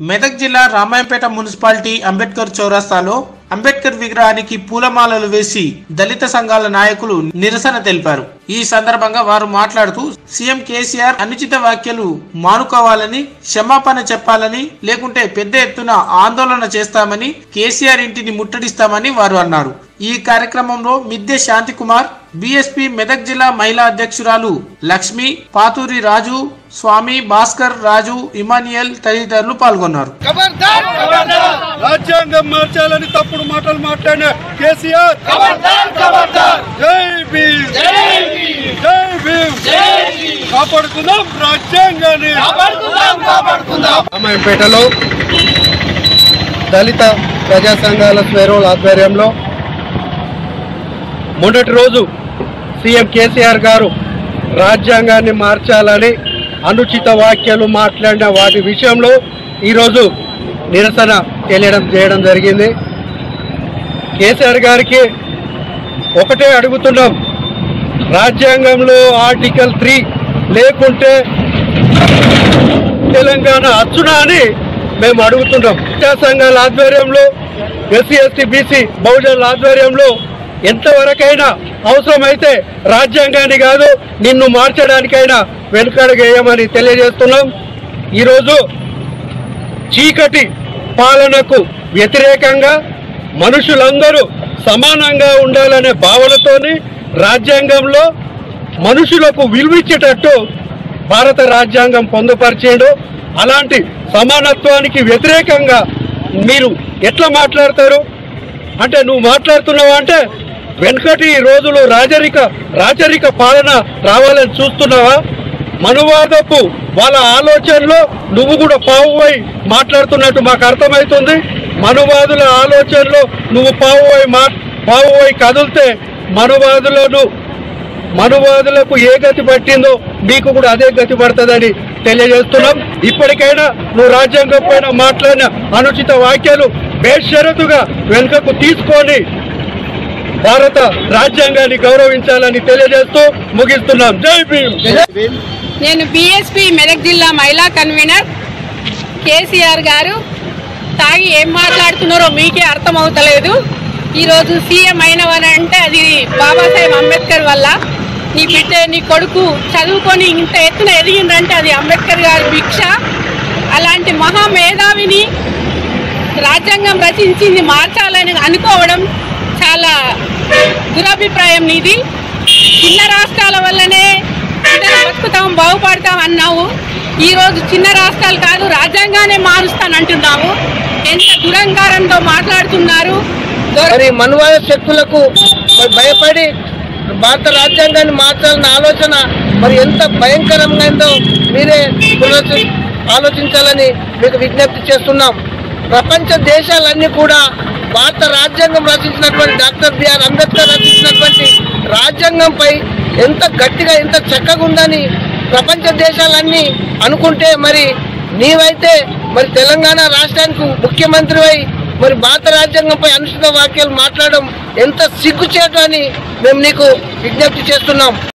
మెదక్ జిల్లా రామాయంపేట మున్సిపాలిటీ అంబేద్కర్ చౌరస్తాలో అంబేద్కర్ విగ్రహానికి పూలమాలలు వేసి దళిత సంఘాల నాయకులు నిరసన తెలిపారు ఈ సందర్భంగా వారు మాట్లాడుతూ సీఎం కేసీఆర్ అనుచిత వ్యాఖ్యలు మానుకోవాలని క్షమాపణ చెప్పాలని లేకుంటే పెద్ద ఎత్తున ఆందోళన చేస్తామని కేసీఆర్ ఇంటిని ముట్టడిస్తామని వారు అన్నారు ఈ కార్యక్రమంలో మిద్దె శాంతి కుమార్ బీఎస్పీ మెదక్ జిల్లా మహిళా అధ్యక్షురాలు లక్ష్మి పాతూరి రాజు స్వామి భాస్కర్ రాజు ఇమానియల్ తదితరులు పాల్గొన్నారు ఖబర్దార్ రాజ్యాంగం మార్చాలని తప్పుడు మాటలు మాట్లాడిన కేసీఆర్ జై భీమ్ జై భీమ్ కాపాడుకుందాం రాజ్యాంగాన్ని రామాయంపేటలో దళిత ప్రజా సంఘాల స్వేరోల్ ఆధ్వర్యంలో మొన్నటి రోజు సీఎం కేసీఆర్ గారు రాజ్యాంగాన్ని మార్చాలని అనుచిత వ్యాఖ్యలు మాట్లాడిన వాటి విషయంలో ఈరోజు నిరసన తెలియడం చేయడం జరిగింది కేసీఆర్ గారికి ఒకటే అడుగుతున్నాం రాజ్యాంగంలో ఆర్టికల్ త్రీ లేకుంటే తెలంగాణ అచ్చునా అని మేము అడుగుతున్నాం విద్యా సంఘాల ఆధ్వర్యంలో ఎస్సీ ఎస్టీ బీసీ బహుజనుల ఆధ్వర్యంలో ఎంతవరకైనా అవసరమైతే రాజ్యాంగాన్ని కాదు నిన్ను మార్చడానికైనా వెనుకడుగేయమని తెలియజేస్తున్నాం ఈరోజు చీకటి పాలనకు వ్యతిరేకంగా మనుషులందరూ సమానంగా ఉండాలనే భావనతోని రాజ్యాంగంలో మనుషులకు విలువిచ్చేటట్టు భారత రాజ్యాంగం పొందుపరిచిండు అలాంటి సమానత్వానికి వ్యతిరేకంగా మీరు ఎట్లా మాట్లాడతారు అంటే నువ్వు మాట్లాడుతున్నావు అంటే వెనకటి రోజులు రాజరిక రాజరిక పాలన రావాలని చూస్తున్నావా మనువాదపు వాళ్ళ ఆలోచనలో నువ్వు కూడా పావువై మాట్లాడుతున్నట్టు మాకు అర్థమవుతుంది మనువాదుల ఆలోచనలో నువ్వు పావువై మా పావువై కదిలితే మనువాదులను మనువాదులకు ఏ గతి పట్టిందో మీకు కూడా అదే గతి పడుతుందని తెలియజేస్తున్నాం ఇప్పటికైనా నువ్వు రాజ్యాంగం పైన మాట్లాడిన అనుచిత వ్యాఖ్యలు బేషరతుగా వెనుకకు తీసుకొని భారత రాజ్యాంగాన్ని గౌరవించాలని తెలియజేస్తూ ముగిస్తున్నాం జై భీమ్ నేను బీఎస్పీ మెదక్ జిల్లా మహిళా కన్వీనర్ కేసీఆర్ గారు తాగి ఏం మాట్లాడుతున్నారో మీకే అర్థమవుతలేదు ఈరోజు సీఎం అయినవని అంటే అది బాబాసాహెబ్ అంబేద్కర్ వల్ల నీ బిడ్డ నీ కొడుకు చదువుకొని ఇంత ఎత్తున ఎదిగిందంటే అది అంబేద్కర్ గారి భిక్ష అలాంటి మహా మేధావిని రాజ్యాంగం రచించింది మార్చాలని అనుకోవడం చాలా దురభిప్రాయం నీది చిన్న రాష్ట్రాల వల్లనే అందరం బతుకుతాం బాగుపడతాం అన్నావు ఈరోజు చిన్న రాష్ట్రాలు కాదు రాజ్యాంగానే మారుస్తానంటున్నావు ఎంత దురంకారంతో మాట్లాడుతున్నారు దొర- మరి మనువాద శక్తులకు మరి భయపడి భారత రాజ్యాంగాన్ని మార్చాలన్న ఆలోచన మరి ఎంత భయంకరంగా ఉందో మీరే పునరుద్ధ- ఆలోచించాలని మీకు విజ్ఞప్తి చేస్తున్నాం ప్రపంచ దేశాలన్నీ కూడా భారత రాజ్యాంగం రచించినటువంటి డాక్టర్ బిఆర్ అంబేద్కర్ రచించినటువంటి రాజ్యాంగంపై ఎంత గట్టిగా ఎంత చక్కగా ఉందని ప్రపంచ దేశాలన్నీ అనుకుంటే మరి నీవైతే మరి తెలంగాణ రాష్ట్రానికి ముఖ్యమంత్రివై మరి భారత రాజ్యాంగంపై అనుచిత వాక్యాలు మాట్లాడడం ఎంత సిగ్గుచేటు అని మేము నీకు విజ్ఞప్తి చేస్తున్నాం